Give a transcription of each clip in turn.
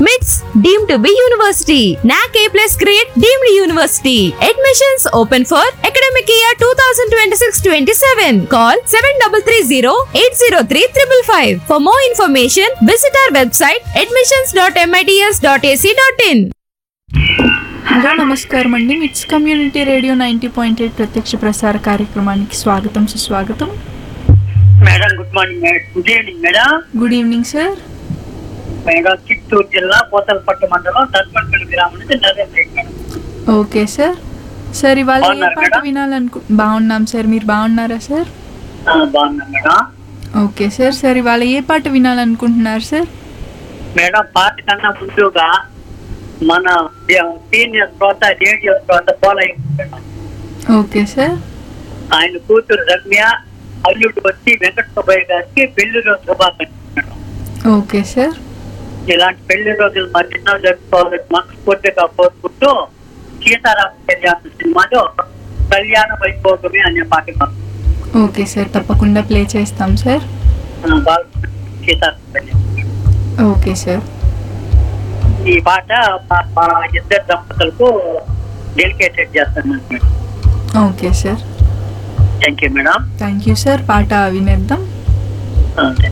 MITS deemed to be university. NAC A plus grade deemed university. Admissions open for academic year 2026-27. Call 7330-803-555. For more information, visit our website admissions.mits.ac.in. Hello నమస్కారం అండి MITS community radio ninety point eight ప్రత్యక్ష ప్రసార కార్యక్రమానికి స్వాగతం సుస్వాగతం madam good morning madam good evening madam good evening sir madam Chittoor జిల్లా పోతలపట్టు మండలం దర్పల్పల్లి గ్రామం నుంచి Narendra Reddy madam okay sir sir ఇవాళ ఏ బాగున్నారా పాట మేడం? వినాలనుకు బాగున్నాం సార్ మీరు బాగున్నారా సార్ ఆ, బాగున్నా మేడం ఓకే సార్ సార్ ఇవాళ ఏ పాట వినాలనుకుంటున్నారు సార్ మేడం పాట కన్నా ముందుగా మన సీనియర్ శ్రోత రేడియో శ్రోత పోలయ్య మేడం ఓకే సార్ ఆయన కూతురు రమ్య అల్లుడు వచ్చి వెంకట సుబ్బయ్య గారికి పెళ్లి రోజు శుభాకాంక్షలు మేడం ఓకే సార్ ఇలాంటి పెళ్లి రోజులు మధ్యలో జరుపుకోవాలని మనస్ఫూర్తిగా కోరుకుంటూ సీతారామ కళ్యాణ సినిమాలో కళ్యాణ వైభోగమే అనే పాట మాకు ఓకే సార్ తప్పకుండా ప్లే చేస్తాం సార్ బాగా సీతారామ కళ్యాణం ఓకే సార్ ఈ పాట మా- మా ఇద్దరు దంపతులకు డెలికేటెడ్ చేస్తాను madam okay sir thank you madam thank you sir పాట వినేద్దాం ఓకే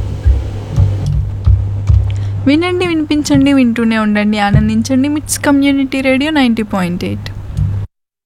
వినండి వినిపించండి వింటూనే ఉండండి ఆనందించండి MITS community radio ninety point eight